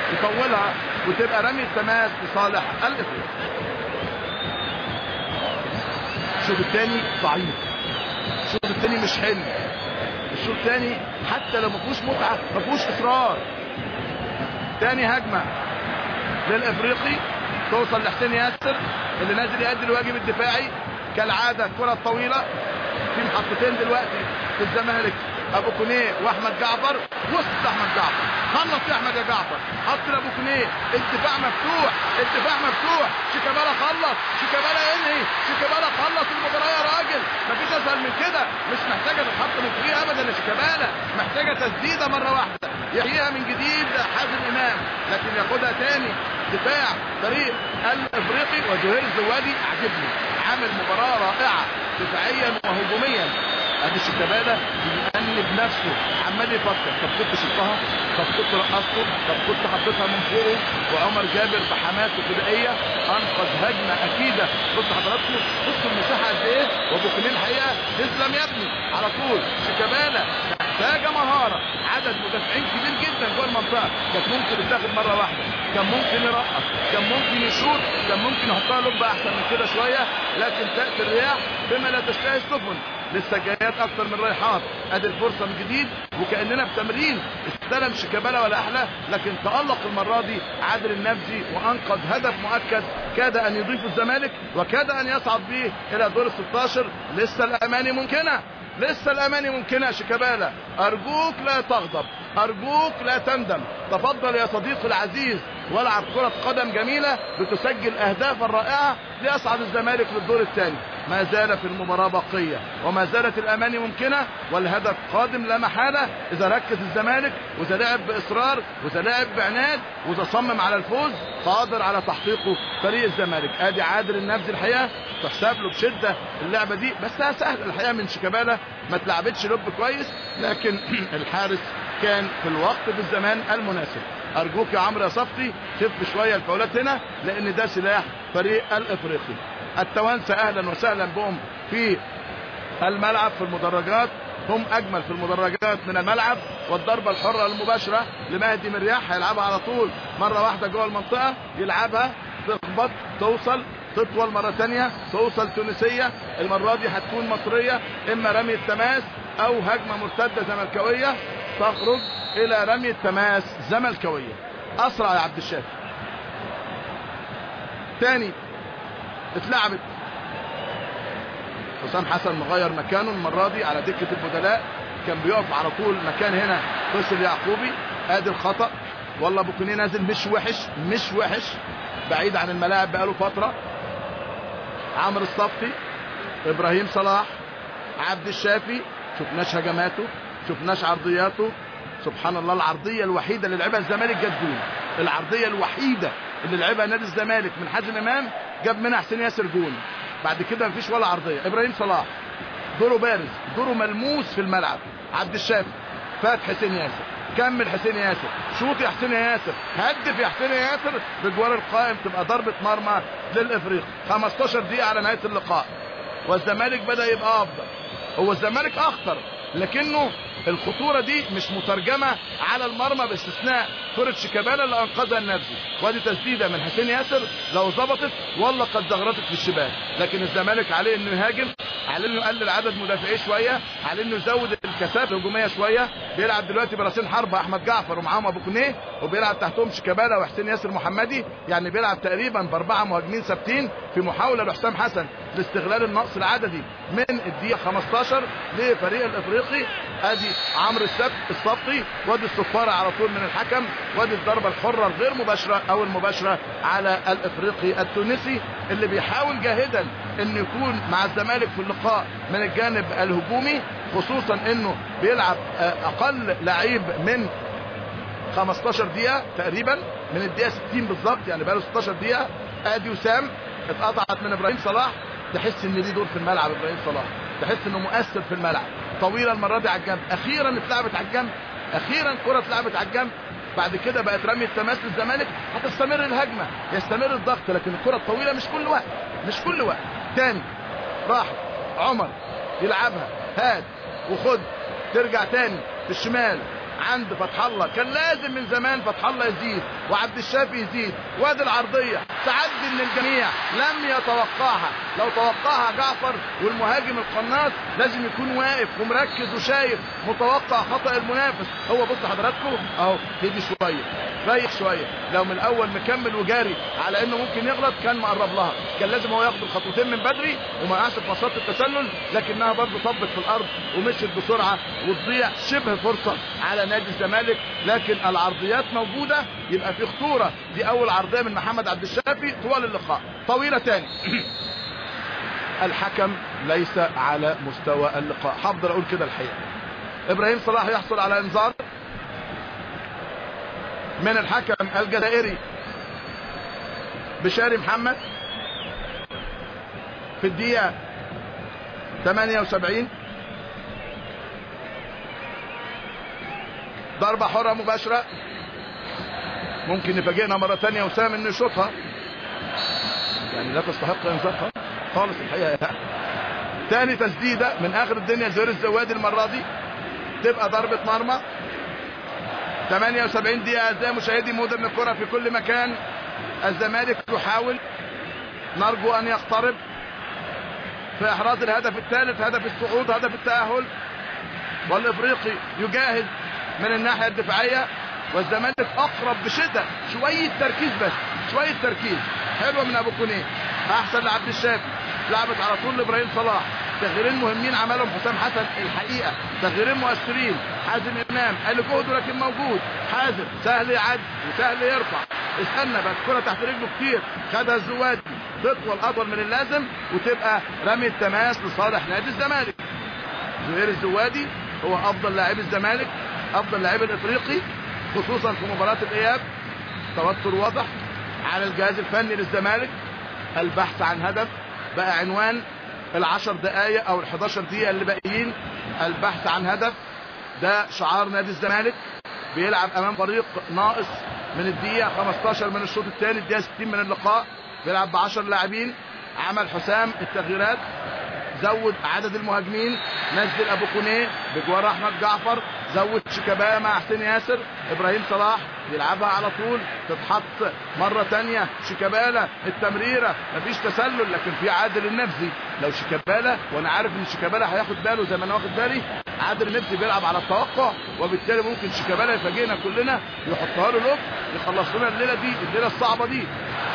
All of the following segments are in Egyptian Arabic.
يطولها وتبقى رمي التماس لصالح الافريقي الشوط الثاني ضعيف الشوط الثاني مش حلو الشوط الثاني حتى لو ما فيهوش متعه ما فيهوش اصرار تاني هجمه للافريقي توصل لحسين ياسر اللي نازل يؤدي الواجب الدفاعي كالعاده الكره الطويله في محطتين دلوقتي في الزمالك ابو كونيه واحمد جعفر وسط احمد جعفر خلص يا احمد يا جعفر حط لابو كونيه الدفاع مفتوح الدفاع مفتوح شيكابالا خلص شيكابالا ينهي شيكابالا خلص المباراه يا راجل مفيش اسهل من كده مش محتاجه تتحط من فوقيه ابدا يا شيكابالا محتاجه تسديده مره واحده يحييها من جديد حازم امام لكن ياخدها تاني دفاع فريق الافريقي وزهير الزوادي عجبني عامل مباراه رائعه دفاعيا وهجوميا ادي شيكابالا بيأنب نفسه عمال يفكر طب كنت شطها طب كنت رقصته طب كنت حطيتها من فوقه وعمر جابر بحماسه فدائيه انقذ هجمه اكيده بص حضراتكم بصوا المساحه قد ايه وابو كليل الحقيقه تسلم يا ابني على طول شيكابالا محتاجه مهاره عدد مدافعين كبير جدا جوه المنطقه كانت ممكن تاخد مره واحده كان ممكن يرقص كان ممكن يشوط كان ممكن يحطها لقبه احسن من كده شويه لكن تاتي الرياح بما لا تشتهي السفن لسه جايات اكتر من رايحات ادي الفرصه من جديد وكاننا بتمرين استلم شيكابالا ولا احلى لكن تالق المره دي عادل النبزي وانقذ هدف مؤكد كاد ان يضيف الزمالك وكاد ان يصعد به الى دور ال 16 لسه الاماني ممكنه لسه الاماني ممكنه يا شيكابالا ارجوك لا تغضب ارجوك لا تندم تفضل يا صديقي العزيز والعب كرة قدم جميلة بتسجل اهدافا رائعة ليصعد الزمالك للدور الثاني ما زال في المباراة بقية وما زالت الاماني ممكنة والهدف قادم لا محالة اذا ركز الزمالك واذا لعب باصرار واذا لعب بعناد واذا صمم على الفوز قادر على تحقيقه فريق الزمالك ادي عادل النبزي الحقيقة تحسب له بشدة اللعبة دي بس سهل الحقيقة من شيكابالا ما اتلعبتش لب كويس لكن الحارس كان في الوقت في الزمان المناسب ارجوك يا عمرو يا صفتي خف شويه الفاولات هنا لان ده سلاح فريق الافريقي التوانسه اهلا وسهلا بهم في الملعب في المدرجات هم اجمل في المدرجات من الملعب والضربه الحره المباشره لمهدي مرياح هيلعبها على طول مره واحده جوه المنطقه يلعبها تخبط توصل تطول مرة تانية توصل تونسية المرة دي هتكون مصرية اما رمي التماس او هجمة مرتدة زملكاوية تخرج الى رمي التماس زملكاوية اسرع يا عبد الشافي تاني اتلعبت حسام حسن مغير مكانه المرة دي على دكة البدلاء كان بيقف على طول مكان هنا فيصل يعقوبي ادي الخطأ والله ابو كونيه نازل مش وحش مش وحش بعيد عن الملاعب بقاله فترة عمرو الصفتي ابراهيم صلاح عبد الشافي شفناش هجماته شفناش عرضياته سبحان الله العرضية الوحيدة اللي لعبها الزمالك جت جول العرضية الوحيدة اللي لعبها نادي الزمالك من حازم امام جاب منها حسين ياسر جول بعد كده مفيش ولا عرضية ابراهيم صلاح دوره بارز دوره ملموس في الملعب عبد الشافي فات حسين ياسر كمل حسين ياسر شوط يا حسين ياسر هدف يا حسين ياسر بجوار القائم تبقى ضربة مرمى للافريقي 15 دقيقة على نهاية اللقاء والزمالك بدأ يبقى افضل هو الزمالك اخطر لكنه الخطورة دي مش مترجمة على المرمى باستثناء كرة شيكابالا اللي انقذها النبزي وادي تسديدة من حسين ياسر لو ظبطت والله قد زغرتت في الشباك لكن الزمالك عليه انه يهاجم عليه انه يقلل عدد مدافعيه شويه عليه انه يزود الكثافه الهجوميه شويه بيلعب دلوقتي براسين حربه احمد جعفر ومعاهم ابو كونيه وبيلعب تحتهم شيكابالا وحسين ياسر محمدي يعني بيلعب تقريبا باربعه مهاجمين ثابتين في محاوله لحسام حسن لاستغلال النقص العددي من الدقيقه 15 لفريق الافريقي ادي عمرو السبت الصفطي وادي الصفاره على طول من الحكم وادي الضربه الحره الغير مباشره او المباشره على الافريقي التونسي اللي بيحاول جاهدا انه يكون مع الزمالك في اللقاء من الجانب الهجومي خصوصا انه بيلعب اقل لعيب من 15 دقيقة تقريبا من الدقيقة 60 بالظبط يعني بقاله 16 دقيقة ادي وسام اتقطعت من ابراهيم صلاح تحس ان ليه دور في الملعب ابراهيم صلاح تحس انه مؤثر في الملعب طويلة المرة دي على الجنب اخيرا اتلعبت على الجنب اخيرا كرة اتلعبت على الجنب بعد كده بقت رمي التماس للزمالك هتستمر الهجمة يستمر الضغط لكن الكرة الطويلة مش كل وقت مش كل وقت تاني راحت عمر يلعبها هات وخد ترجع تاني في الشمال عند فتح الله كان لازم من زمان فتح الله يزيد وعبد الشافي يزيد وادي العرضيه تعدي من الجميع لم يتوقعها لو توقعها جعفر والمهاجم القناص لازم يكون واقف ومركز وشايف متوقع خطا المنافس هو بص حضراتكم اهو هدي شويه ريح شويه لو من الاول مكمل وجاري على انه ممكن يغلط كان مقرب لها كان لازم هو ياخد الخطوتين من بدري وما يقعش في مسارات التسلل لكنها برضه طبت في الارض ومشيت بسرعه وتضيع شبه فرصه على نادي الزمالك لكن العرضيات موجوده يبقى في خطوره دي اول عرضيه من محمد عبد الشافي طوال اللقاء طويله تاني الحكم ليس على مستوى اللقاء هفضل اقول كده الحقيقه ابراهيم صلاح يحصل على انذار من الحكم الجزائري بشاري محمد في الدقيقة 78 ضربة حرة مباشرة ممكن يفاجئنا مرة تانية وسام انه يشوطها يعني لا تستحق انذار خالص الحقيقة يعني. تاني تسديدة من اخر الدنيا زهير الزوادي المرة دي تبقى ضربة مرمى 78 دقيقة أعزائي مشاهدي مودرن الكرة في كل مكان الزمالك يحاول نرجو أن يقترب في إحراز الهدف الثالث هدف الصعود هدف التأهل والإفريقي يجاهد من الناحية الدفاعية والزمالك أقرب بشدة شوية تركيز بس شوية تركيز حلوة من أبو كونيه أحسن لعبد الشافي لعبت على طول لإبراهيم صلاح تغييرين مهمين عملهم حسام حسن الحقيقه تغييرين مؤثرين حازم امام قال جهده لكن موجود حازم سهل يعدي وسهل يرفع استنى بس كره تحت رجله كتير خدها الزوادي تطول اطول من اللازم وتبقى رمي التماس لصالح نادي الزمالك زهير الزوادي هو افضل لاعب الزمالك افضل لاعب الافريقي خصوصا في مباراه الاياب توتر واضح على الجهاز الفني للزمالك البحث عن هدف بقى عنوان العشر دقايق او الحداشر دقيقة اللي باقيين البحث عن هدف ده شعار نادي الزمالك بيلعب امام فريق ناقص من الدقيقة 15 من الشوط الثاني الدقيقة 60 من اللقاء بيلعب ب 10 لاعبين عمل حسام التغييرات زود عدد المهاجمين نزل ابو كونيه بجوار احمد جعفر زود شيكابالا مع حسين ياسر ابراهيم صلاح يلعبها على طول تتحط مرة تانية شيكابالا التمريرة مفيش تسلل لكن في عادل النفسي لو شيكابالا وانا عارف ان شيكابالا هياخد باله زي ما انا واخد بالي عادل النفسي بيلعب على التوقع وبالتالي ممكن شيكابالا يفاجئنا كلنا يحطها له لوب يخلص لنا الليله دي الليله الصعبه دي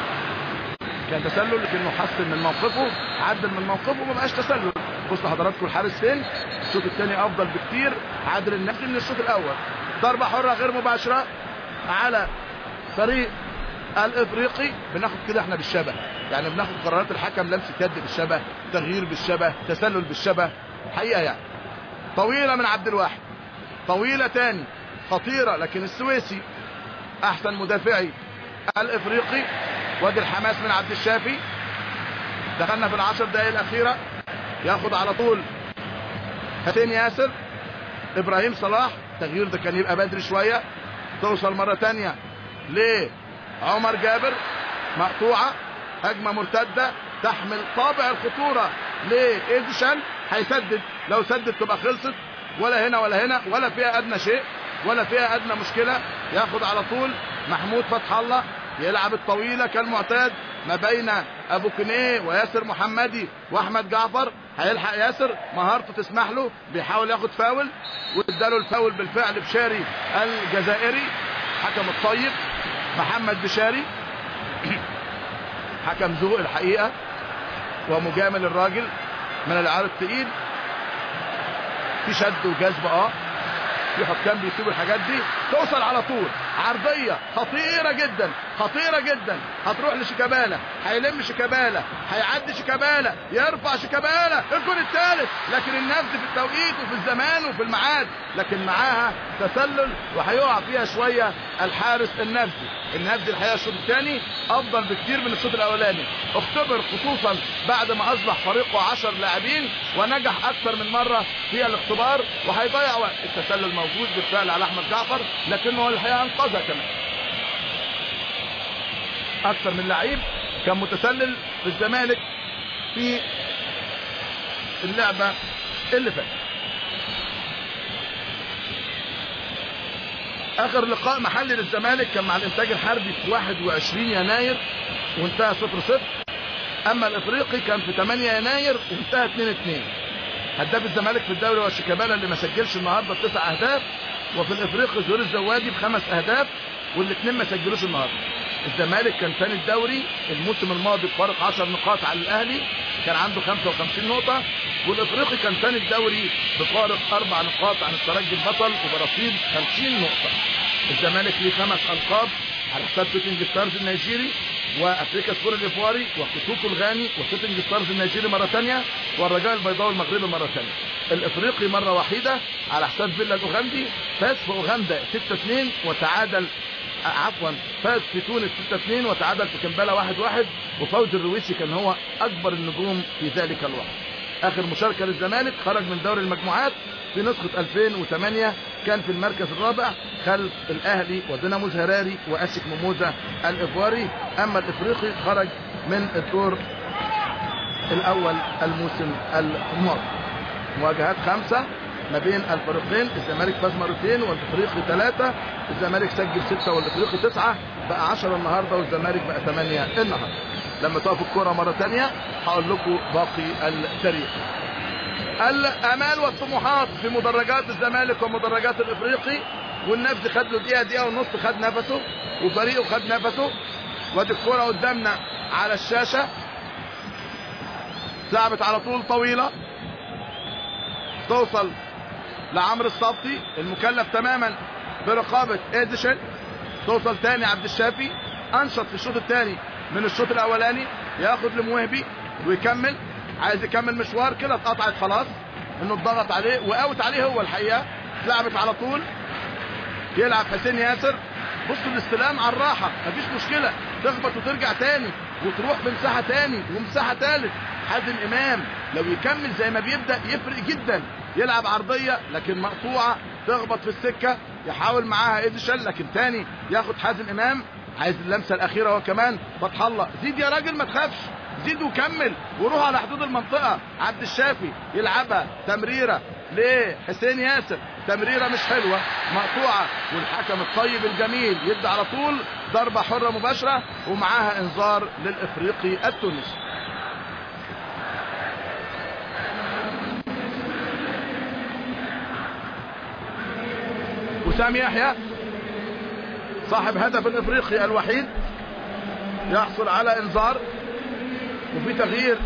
كان تسلل لكنه حسن من موقفه عدل من موقفه وما بقاش تسلل بصوا حضراتكم الحارس فين الشوط الثاني افضل بكتير عادل النفسي من الشوط الاول ضربه حره غير مباشره على فريق الافريقي بناخد كده احنا بالشبه يعني بناخد قرارات الحكم لمسه يد بالشبه تغيير بالشبه تسلل بالشبه حقيقه يعني طويله من عبد الواحد طويله تاني خطيره لكن السويسي احسن مدافعي الافريقي وادي الحماس من عبد الشافي دخلنا في العشر دقائق الاخيره ياخد على طول حسين ياسر ابراهيم صلاح التغيير ده كان يبقى بدري شويه توصل مره تانية لعمر جابر مقطوعه هجمه مرتده تحمل طابع الخطوره لايدشان هيسدد لو سدد تبقى خلصت ولا هنا ولا هنا ولا فيها ادنى شيء ولا فيها ادنى مشكله ياخد على طول محمود فتح الله يلعب الطويله كالمعتاد ما بين ابو كنيه وياسر محمدي واحمد جعفر هيلحق ياسر مهارته تسمح له بيحاول ياخد فاول واداله الفاول بالفعل بشاري الجزائري حكم الطيب محمد بشاري حكم ذوق الحقيقه ومجامل الراجل من العيار التقيل في شد وجذب اه في حكام بيسيبوا الحاجات دي توصل على طول عرضيه خطيره جدا خطيره جدا هتروح لشيكابالا هيلم شيكابالا هيعدي شيكابالا يرفع شيكابالا الجون الثالث لكن النفس في التوقيت وفي الزمان وفي الميعاد لكن معاها تسلل وهيقع فيها شويه الحارس النفسي النفسي الحقيقه الشوط الثاني افضل بكثير من الشوط الاولاني اختبر خصوصا بعد ما اصبح فريقه 10 لاعبين ونجح اكثر من مره في الاختبار وهيضيع وقت التسلل موجود بالفعل على احمد جعفر لكنه الحقيقه انقذها كمان اكثر من لعيب كان متسلل في الزمالك في اللعبه اللي فاتت اخر لقاء محلي للزمالك كان مع الانتاج الحربي في 21 يناير وانتهى 0 0 اما الافريقي كان في 8 يناير وانتهى 2 2 هداف الزمالك في الدوري هو شيكابالا اللي ما سجلش النهارده بتسع اهداف وفي الافريقي زهير الزوادي بخمس اهداف والاثنين ما سجلوش النهارده الزمالك كان ثاني الدوري الموسم الماضي بفارق 10 نقاط على الاهلي كان عنده 55 نقطه والافريقي كان ثاني الدوري بفارق اربع نقاط عن الترجي البطل وبرصيد 50 نقطه الزمالك ليه خمس القاب على حساب شوتنج ستارز النيجيري وافريكا سبور الايفواري وكوتوكو الغاني وشوتنج ستارز النيجيري مره ثانيه والرجاء البيضاوي المغربي مره ثانيه الافريقي مره وحيده على حساب فيلا الاوغندي فاز في اوغندا 6 2 وتعادل عفوا فاز في تونس 6 2 وتعادل في كمبالا 1 1 وفوز الرويسي كان هو اكبر النجوم في ذلك الوقت اخر مشاركه للزمالك خرج من دوري المجموعات في نسخه 2008 كان في المركز الرابع خلف الاهلي ودينامو الهراري واسك ميموزا الايفواري اما الافريقي خرج من الدور الاول الموسم الماضي مواجهات خمسه ما بين الفريقين الزمالك فاز مرتين والافريقي ثلاثه الزمالك سجل سته والافريقي تسعه بقى 10 النهارده والزمالك بقى 8 النهارده لما تقف الكوره مره ثانيه هقول لكم باقي التاريخ الامال والطموحات في مدرجات الزمالك ومدرجات الافريقي والنفس خد له دقيقه دقيقه ونص خد نفسه وفريقه خد نفسه وادي الكوره قدامنا على الشاشه لعبت على طول طويله توصل لعمرو الصبطي المكلف تماما برقابه اديشن توصل تاني عبد الشافي انشط في الشوط الثاني من الشوط الاولاني ياخد لموهبي ويكمل عايز يكمل مشوار كده اتقطعت خلاص انه اتضغط عليه واوت عليه هو الحقيقه اتلعبت على طول يلعب حسين ياسر بصوا الاستلام على الراحه مفيش مشكله تخبط وترجع تاني وتروح بمساحه تاني ومساحه تالت حازم امام لو يكمل زي ما بيبدا يفرق جدا يلعب عرضيه لكن مقطوعه تخبط في السكه يحاول معاها اديشن لكن تاني ياخد حازم امام عايز اللمسه الاخيره هو كمان فتح الله زيد يا راجل ما تخافش زيد وكمل وروح على حدود المنطقه عبد الشافي يلعبها تمريره لحسين ياسر تمريره مش حلوه مقطوعه والحكم الطيب الجميل يدي على طول ضربه حره مباشره ومعاها انذار للافريقي التونسي وسام يحيى صاحب هدف الافريقي الوحيد يحصل على انذار وفي تغيير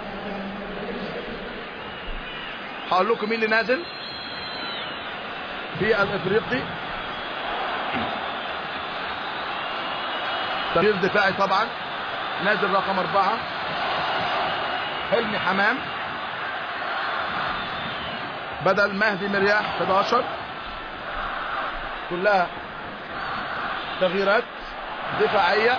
هقول لكم مين اللي نازل في الافريقي تغيير دفاعي طبعا نازل رقم اربعة حلمي حمام بدل مهدي مرياح 11 كلها تغييرات دفاعية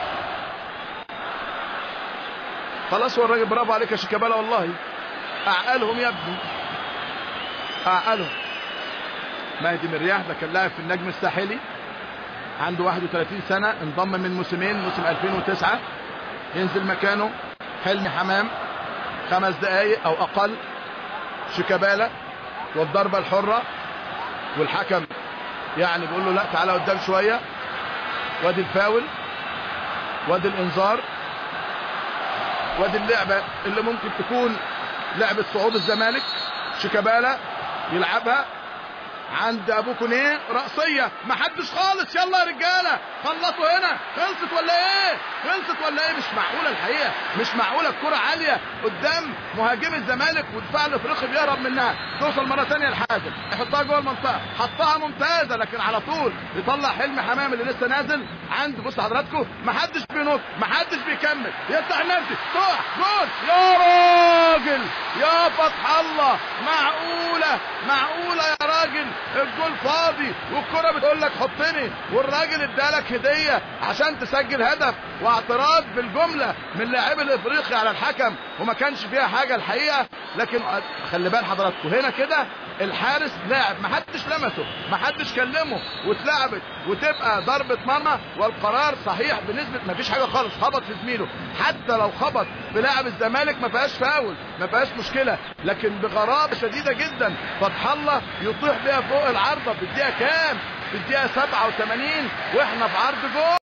خلاص هو الراجل برافو عليك يا شيكابالا والله اعقلهم يا ابني اعقلهم مهدي مرياح ده كان لاعب في النجم الساحلي عنده 31 سنة انضم من موسمين موسم 2009 ينزل مكانه حلمي حمام خمس دقايق او اقل شيكابالا والضربة الحرة والحكم يعني بيقول له لا تعالى قدام شوية وادي الفاول وادي الانذار وادي اللعبة اللي ممكن تكون لعبة صعود الزمالك شيكابالا يلعبها عند ابو كونيه رأسية محدش خالص يلا يا رجالة خلصوا هنا خلصت ولا ايه خلصت ولا ايه مش معقولة الحقيقة مش معقولة الكرة عالية قدام مهاجم الزمالك ودفاع الافريقي بيهرب منها توصل مرة ثانية لحازم يحطها جوه المنطقة حطها ممتازة لكن على طول يطلع حلمي حمام اللي لسه نازل عند بص حضراتكم محدش بينط محدش بيكمل يفتح نفسي تقع جول يا راجل يا فتح الله معقولة معقولة يا راجل الجول فاضي والكرة بتقول لك حطني والراجل ادالك هدية عشان تسجل هدف واعتراض بالجملة من لاعب الافريقي على الحكم وما كانش فيها حاجة الحقيقة لكن خلي بال حضراتكم هنا كده الحارس لاعب ما حدش لمسه ما حدش كلمه واتلعبت وتبقى ضربة مرمى والقرار صحيح بنسبة ما فيش حاجة خالص خبط في زميله حتى لو خبط في لاعب الزمالك ما فيهاش فاول ما فيهاش مشكلة لكن بغرابة شديدة جدا فتح الله يطيح بيها فوق العارضة في الدقيقة كام في الدقيقه 87 واحنا في عرض جول